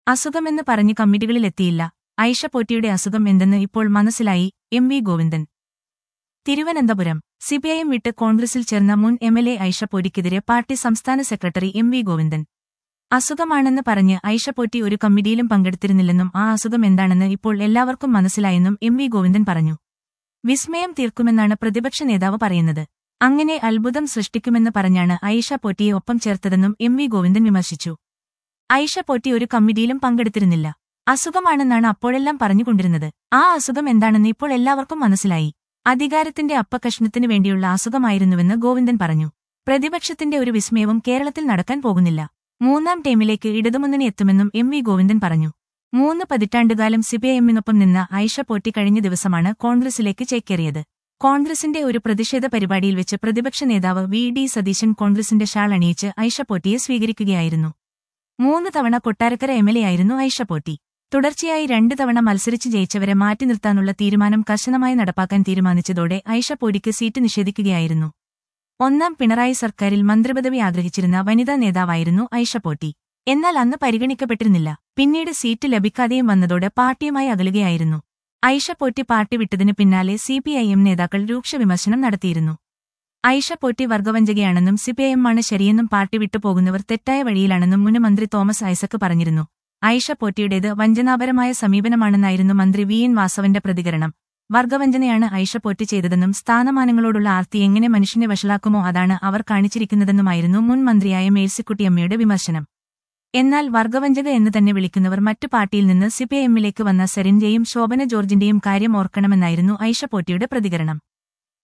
അസുഖമെന്ന് പറഞ്ഞ് കമ്മിറ്റികളിലെത്തിയില്ല ഐഷ പോറ്റിയുടെ അസുഖം എന്തെന്ന് ഇപ്പോൾ മനസ്സിലായി M V Govindan Thiruvananthapuram C P I M വിട്ട് കോൺഗ്രസിൽ ചേർന്ന മുൻ എം എൽ എ ഐഷ പോറ്റിക്കെതിരെ പാർട്ടി സംസ്ഥാന സെക്രട്ടറി എം വി ഗോവിന്ദൻ അസുഖമാണെന്ന് പറഞ്ഞ് ഐഷ പോറ്റി ഒരു കമ്മിറ്റിയിലും പങ്കെടുത്തിരുന്നില്ലെന്നും ആ അസുഖം എന്താണെന്ന് ഇപ്പോൾ എല്ലാവർക്കും മനസ്സിലായെന്നും എം വി ഗോവിന്ദൻ പറഞ്ഞു വിസ്മയം തീർക്കുമെന്നാണ് പ്രതിപക്ഷ നേതാവ് പറയുന്നത് അങ്ങനെ അത്ഭുതം സൃഷ്ടിക്കുമെന്ന് പറഞ്ഞാണ് ഐഷ പോറ്റിയെ ഒപ്പം ചേർത്തതെന്നും എം വി ഗോവിന്ദൻ വിമർശിച്ചു ഐഷ പോറ്റി ഒരു കമ്മിറ്റിയിലും പങ്കെടുത്തിരുന്നില്ല അസുഖമാണെന്നാണ് അപ്പോഴെല്ലാം പറഞ്ഞുകൊണ്ടിരുന്നത് ആ അസുഖം എന്താണെന്ന് ഇപ്പോൾ എല്ലാവർക്കും മനസ്സിലായി അധികാരത്തിന്റെ അപ്പകഷ്ണത്തിനു വേണ്ടിയുള്ള അസുഖമായിരുന്നുവെന്ന് ഗോവിന്ദൻ പറഞ്ഞു പ്രതിപക്ഷത്തിന്റെ ഒരു വിസ്മയവും കേരളത്തിൽ നടക്കാൻ പോകുന്നില്ല മൂന്നാം ടൈമിലേക്ക് ഇടതുമുന്നണി എത്തുമെന്നും എം വി ഗോവിന്ദൻ പറഞ്ഞു മൂന്ന് പതിറ്റാണ്ടുകാലം സിപിഐഎമ്മിനൊപ്പം നിന്ന ഐഷ പോറ്റി കഴിഞ്ഞ ദിവസമാണ് കോൺഗ്രസിലേക്ക് ചേക്കേറിയത് കോൺഗ്രസിന്റെ ഒരു പ്രതിഷേധ പരിപാടിയിൽ വെച്ച് പ്രതിപക്ഷ നേതാവ് വി ഡി സതീശൻ കോൺഗ്രസിന്റെ ഷാൾ അണിയിച്ച് ഐഷ പോറ്റിയെ സ്വീകരിക്കുകയായിരുന്നു മൂന്ന് തവണ കൊട്ടാരക്കര എംഎൽഎയായിരുന്നു ഐഷ പോറ്റി തുടർച്ചയായി രണ്ട് തവണ മത്സരിച്ച് ജയിച്ചവരെ മാറ്റി നിർത്താനുള്ള തീരുമാനം കർശനമായി നടപ്പാക്കാൻ തീരുമാനിച്ചതോടെ ഐഷ പോറ്റിക്ക് സീറ്റ് നിഷേധിക്കുകയായിരുന്നു ഒന്നാം പിണറായി സർക്കാരിൽ മന്ത്രിപദവി ആഗ്രഹിച്ചിരുന്ന വനിതാ നേതാവായിരുന്നു ഐഷ പോറ്റി എന്നാൽ അന്ന് പരിഗണിക്കപ്പെട്ടിരുന്നില്ല പിന്നീട് സീറ്റ് ലഭിക്കാതെയും വന്നതോടെ പാർട്ടിയുമായി അകലുകയായിരുന്നു ഐഷ പോറ്റി പാർട്ടി വിട്ടതിന് പിന്നാലെ സിപിഐഎം നേതാക്കൾ രൂക്ഷ വിമർശനം നടത്തിയിരുന്നു ഐഷ പോറ്റി വർഗവഞ്ചകയാണെന്നും സിപിഐഎം ആണ് ശരിയെന്നും പാർട്ടി വിട്ടുപോകുന്നവർ തെറ്റായ വഴിയിലാണെന്നും മുൻ മന്ത്രി തോമസ് ഐസക് പറഞ്ഞിരുന്നു ഐഷ പോറ്റിയുടേത് വഞ്ചനാപരമായ സമീപനമാണെന്നായിരുന്നു മന്ത്രി വി എൻ വാസവന്റെ പ്രതികരണം വർഗവഞ്ചനയാണ് ഐഷ പോറ്റി ചെയ്തതെന്നും സ്ഥാനമാനങ്ങളോടുള്ള ആർത്തി എങ്ങനെ മനുഷ്യനെ വഷളാക്കുമോ അതാണ് അവർ കാണിച്ചിരിക്കുന്നതെന്നുമായിരുന്നു മുൻ മന്ത്രിയായ മേഴ്സിക്കുട്ടിയമ്മയുടെ വിമർശനം എന്നാൽ വർഗവഞ്ചക എന്ന് തന്നെ വിളിക്കുന്നവർ മറ്റു പാർട്ടിയിൽ നിന്ന് സിപിഐഎമ്മിലേക്ക് വന്ന സെറിന്റെയും ശോഭന ജോർജിന്റെയും കാര്യം ഓർക്കണമെന്നായിരുന്നു ഐഷ പോറ്റിയുടെ പ്രതികരണം